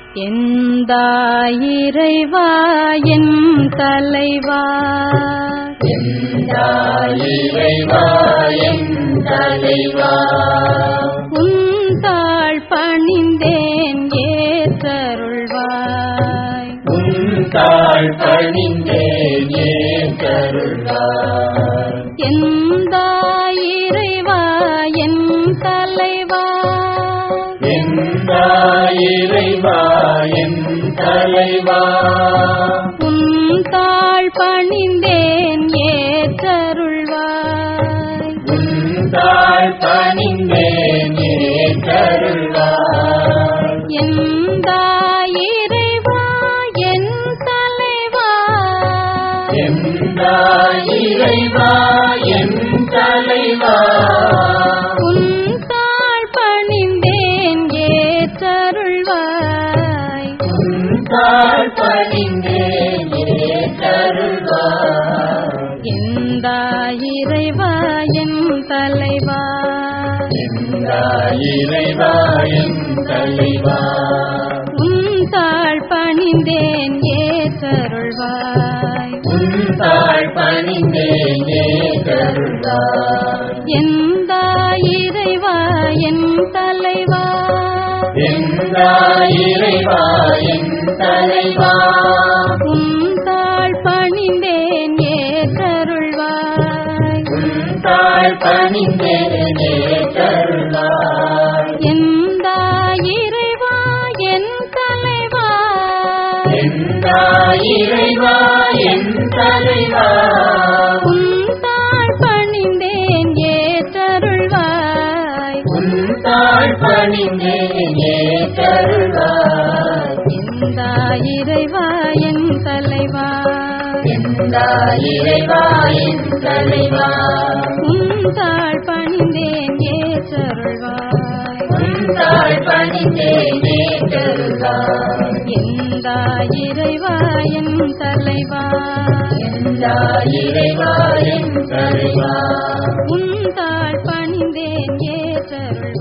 எந்தாயிரைவா என் தலைவா இறைவா என் தலைவா உந்தாள் பணிந்தேன் ஏற்றருள்வாய் உன் தாழ் பணிந்தேன் ஏன் கருள்வார் எந்தாயிரைவா என் தலைவா இறைவா என் தலைவா உந்தாள் பணிந்தேன் ஏற்றருள்வாய் உன் தாழ் பணிந்தேன் ஏன் கருள்வார் எந்தாயிரைவா என் தலைவா இறைவா என் தலைவா உந்தாள் பணிந்தேன் ஏற்றருள்வாய் உன் தாழ் பணிந்தேன் ஏன் கருள்வார் எந்தாயிரைவா என் தலைவா இறைவா என் தலைவா உந்தாள் பணிந்தேன் ஏற்றருள்வாய் உன் தாழ் பணிந்தேன் ஏன் கருள்வார் எந்தாயிரைவா என் தலைவா இறைவா என் தலைவா உந்தாள் பணிந்தேன் ஏற்றருள்வாய் உன் தாழ் பணிந்தேன் ஏன் கருள்வார் எந்தாயிரைவா என் தலைவா இறைவா என் தலைவா உந்தாள் பணிந்தேன் ஏற்றருள்வாய் உன் தாழ் பணிந்தேன் ஏன் கருள்வார் எந்தாயிரைவா என் தலைவா இறைவா என் தலைவா உந்தாள் பணிந்தேன் ஏற்றருள்வாய் உன் தாழ் பணிந்தேன் ஏன் கருள்வார் எந்தாயிரைவா என் தலைவா இறைவா என் தலைவா உந்தாள் பணிந்தேன் ஏற்றருள்வாய்